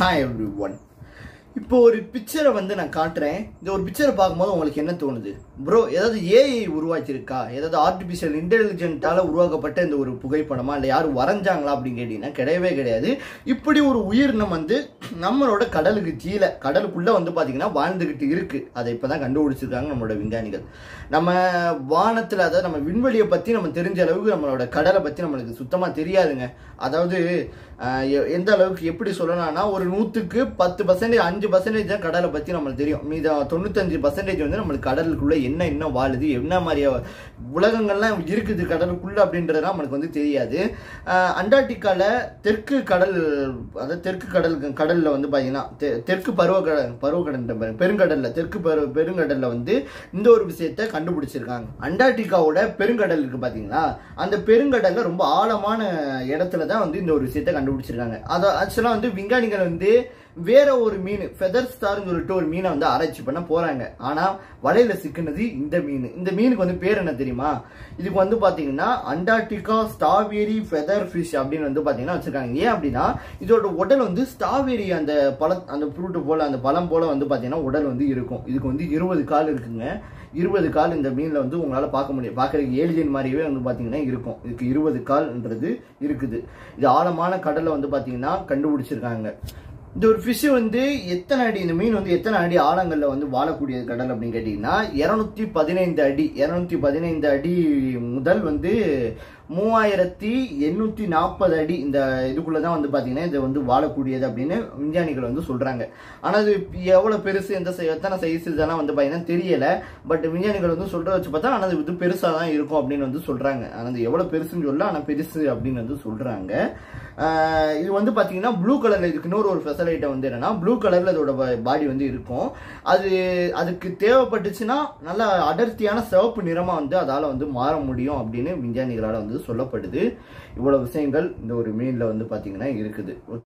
hi every one இப்போ ஒரு பிக்சரை வந்து நான் காட்டுறேன் இந்த ஒரு பிக்சரை பார்க்கும்போது உங்களுக்கு என்ன தோணுது ப்ரோ ஏதாவது ஏஐ உருவாக்கியிருக்கா ஏதாவது ஆர்டிஃபிஷியல் இன்டெலிஜென்ட்டால் உருவாக்கப்பட்ட இந்த ஒரு புகைப்படமா இல்லை யாரும் வரைஞ்சாங்களா அப்படின்னு கேட்டிங்கன்னா கிடையவே கிடையாது இப்படி ஒரு உயிரினம் வந்து நம்மளோட கடலுக்கு கீழே கடலுக்குள்ளே வந்து பார்த்தீங்கன்னா வாழ்ந்துக்கிட்டு இருக்குது அதை இப்போ தான் கண்டுபிடிச்சிருக்காங்க நம்மளோட விஞ்ஞானிகள் நம்ம வானத்தில் அதாவது நம்ம விண்வெளியை பற்றி நம்ம தெரிஞ்ச அளவுக்கு நம்மளோட கடலை பற்றி நம்மளுக்கு சுத்தமாக தெரியாதுங்க அதாவது ஆஹ், எ- எந்த அளவுக்கு எப்படி சொல்லலாம்னா ஒரு நூற்றுக்கு பத்து பர்சன்டேஜ் அஞ்சு பர்சன்டேஜ் தான் கடலை பற்றி நம்மளுக்கு தெரியும் மீதம் தொண்ணூத்தஞ்சு பர்சன்டேஜ் வந்து நம்மளுக்கு கடலுக்குள்ளே என்ன இன்னும் வாழுது என்ன மாதிரியா உலகங்கள்லாம் இருக்குது கடலுக்குள்ள அப்படின்றதுலாம் நம்மளுக்கு வந்து தெரியாது ஆஹ், அண்டார்டிகால தெற்கு கடல் அதாவது தெற்கு கடல் கடலில் வந்து பார்த்தீங்கன்னா தெ- தெற்கு பருவக்கடல் பருவக்கடல் பெருங்கடலில் தெற்கு பரு பெருங்கடலில் வந்து இந்த ஒரு விஷயத்தை கண்டுபிடிச்சிருக்காங்க அண்டார்டிகாவோட பெருங்கடல் இருக்கு பார்த்தீங்களா அந்த பெருங்கடலில் ரொம்ப ஆழமான இடத்துல தான் வந்து இந்த ஒரு விஷயத்தை கண்டுபிடிச்சிருக்காங்க அதை ஆக்சுவலாக வந்து விஞ்ஞானிகள் வந்து வேற ஒரு மீன் ஃபெதர் ஸ்டார்னு சொல்லிட்டு ஒரு மீனை வந்து ஆராய்ச்சி பண்ண போறாங்க ஆனா வலையில சிக்கினது இந்த மீன் இந்த மீனுக்கு வந்து பேர் என்ன தெரியுமா இதுக்கு வந்து பாத்தீங்கன்னா அண்டார்டிகா ஸ்டாவேரி ஃபெதர் ஃபிஷ் அப்படின்னு வந்து பாத்தீங்கன்னா வச்சிருக்காங்க ஏன் அப்படின்னா இதோட உடல் வந்து ஸ்டாவேரி அந்த பழ அந்த ஃப்ரூட் போல அந்த பழம் போல வந்து பாத்தீங்கன்னா உடல் வந்து இருக்கும் இதுக்கு வந்து இருபது கால் இருக்குங்க இருபது கால் இந்த மீனில் வந்து உங்களால் பார்க்க முடியும் பார்க்குறதுக்கு ஏலியன் மாதிரியே வந்து பார்த்தீங்கன்னா இருக்கும் இதுக்கு இருபது கால்ன்றது இருக்குது இது ஆழமான கடலை வந்து பார்த்தீங்கன்னா கண்டுபிடிச்சிருக்காங்க இந்த ஒரு ஃபிஷ் வந்து எத்தனை அடி இந்த மீன் வந்து எத்தனை அடி ஆழங்களில் வந்து வாழக்கூடிய கடல் அப்படின்னு கேட்டிங்கன்னா இரநூத்தி பதினைந்து அடி இரநூத்தி பதினைந்து அடி முதல் வந்து மூவாயிரத்தி எண்ணூற்றி நாற்பது அடி இந்த இதுக்குள்ளே தான் வந்து பார்த்தீங்கன்னா இது வந்து வாழக்கூடியது அப்படின்னு விஞ்ஞானிகள் வந்து சொல்கிறாங்க ஆனால் அது எவ்வளோ பெருசு எந்த சை- எத்தனை சைஸ் இதெல்லாம் வந்து பார்த்தீங்கன்னா தெரியல பட் விஞ்ஞானிகள் வந்து சொல்கிறத வச்சு பார்த்தா ஆனால் அது வந்து பெருசாக தான் இருக்கும் அப்படின்னு வந்து சொல்கிறாங்க ஆனால் அது எவ்வளோ பெருசுன்னு சொல்ல ஆனால் பெருசு அப்படின்னு வந்து சொல்கிறாங்க இது வந்து பார்த்தீங்கன்னா ப்ளூ கலரில் இதுக்கு இன்னொரு ஒரு ஃபெசிலிட்டி வந்து என்னன்னா ப்ளூ கலரில் அதோட பாடி வந்து இருக்கும் அது அதுக்கு தேவைப்பட்டுச்சுன்னா நல்ல அடர்த்தியான சிவப்பு நிறமாக வந்து அதால் வந்து மாற முடியும் அப்படின்னு விஞ்ஞானிகளால் வந்து சொல்லப்படுது இவ்வளோ விஷயங்கள் இந்த ஒரு மீனில் வந்து பார்த்தீங்கன்னா இருக்குது